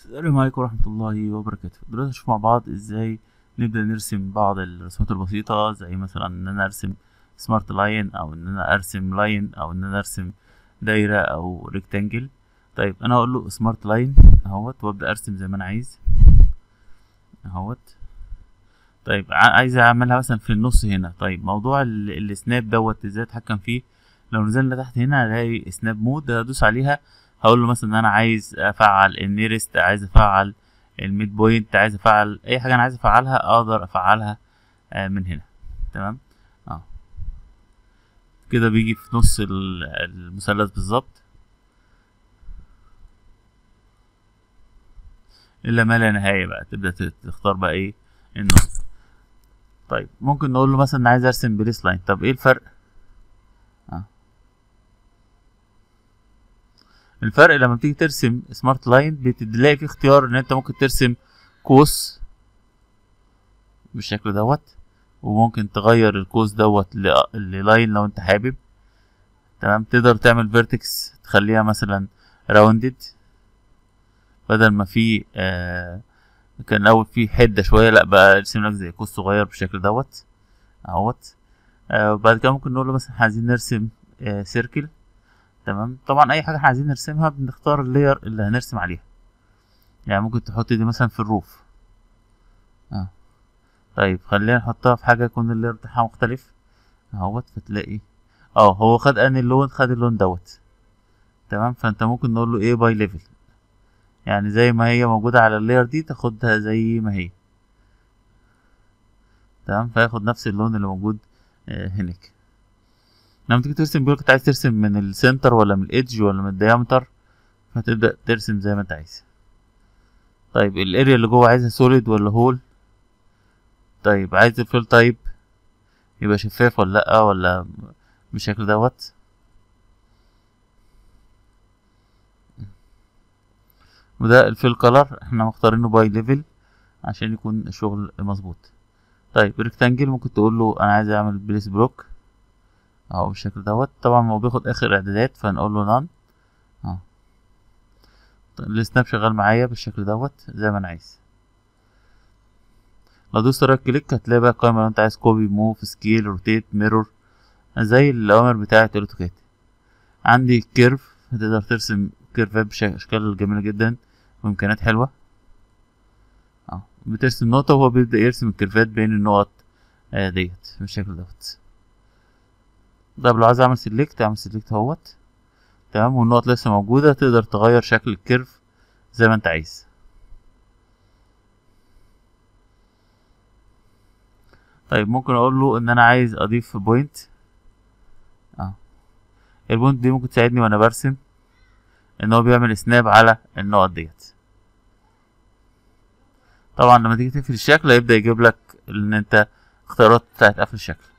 السلام عليكم ورحمة الله وبركاته دلوقتي هنشوف مع بعض ازاي نبدأ نرسم بعض الرسومات البسيطة زي مثلا ان انا ارسم سمارت لاين او ان انا ارسم لاين او ان انا ارسم دايرة او ريكتانجل طيب انا هقول له سمارت لاين اهوت وابدأ ارسم زي ما انا عايز اهوت طيب ع- عايز اعملها مثلا في النص هنا طيب موضوع ال- السناب دوت ازاي اتحكم فيه لو نزلنا تحت هنا هلاقي سناب مود هدوس عليها هقول له مثلا ان انا عايز افعل النيرست عايز افعل الميد بوينت عايز افعل اي حاجه انا عايز افعلها اقدر افعلها آه، من هنا تمام اه كده بيجي في نص ال- المثلث بالظبط الا ما لا نهايه بقى تبدا ت- تختار بقى ايه النص طيب ممكن نقول له مثلا عايز ارسم بليس لاين طب ايه الفرق اه الفرق لما بتيجي ترسم سمارت لاين بتلاقي في اختيار ان انت ممكن ترسم قوس بالشكل دوت وممكن تغير القوس دوت ل- للاين لو انت حابب تمام تقدر تعمل فيرتكس تخليها مثلا راوندد بدل ما في آه كان الاول في حده شويه لا بقى ارسم لك زي قوس صغير بالشكل دوت اهوت آه وبعد كده ممكن نقول له مثلا عايزين نرسم آه سيركل تمام طبعا اي حاجه احنا عايزين نرسمها بنختار اللاير اللي هنرسم عليها يعني ممكن تحط دي مثلا في الروف اه طيب خلينا نحطها في حاجه يكون اللاير بتاعها مختلف اهوت فتلاقي اه هو خد انهي اللون خد اللون دوت تمام فانت ممكن نقول له ايه باي ليفل يعني زي ما هي موجوده على اللاير دي تاخدها زي ما هي تمام فياخد نفس اللون اللي موجود آه، هناك لما تيجي ترسم بيقولك انت عايز ترسم من السنتر ولا من الايدج ولا من الديامتر فتبدأ ترسم زي ما انت عايز طيب الاريا اللي جوه عايزها سوليد ولا هول طيب عايز الفيل تايب يبقى شفاف ولا لأ ولا بالشكل دوت وده الفيل كلر احنا مختارينه باي ليفل عشان يكون الشغل مظبوط طيب ريكتانجل ممكن تقول له انا عايز اعمل بليس بلوك اهو بالشكل دوت طبعا هو بياخد اخر اعدادات فنقول له نان اه طيب السناب شغال معايا بالشكل دوت زي ما انا عايز لو دوست رايت كليك هتلاقي بقى القائمة لو انت عايز كوبي موف سكيل روتيت ميرور زي الاوامر بتاعة الاوتوكاد عندي كيرف هتقدر ترسم كيرفات باشكال جميلة جدا وامكانيات حلوة اه بترسم نقطة وهو بيبدأ يرسم الكيرفات بين النقط آه ديت بالشكل دوت طب لو عايز اعمل سيلكت اعمل سيلكت اهوت تمام والنقط لسه موجودة تقدر تغير شكل الكيرف زي ما انت عايز طيب ممكن اقول له ان انا عايز اضيف بوينت اه البوينت دي ممكن تساعدني وانا برسم ان هو بيعمل سناب على النقط ديت طبعا لما تيجي تقفل الشكل هيبدأ يجيب لك ان انت اختيارات بتاعت قفل الشكل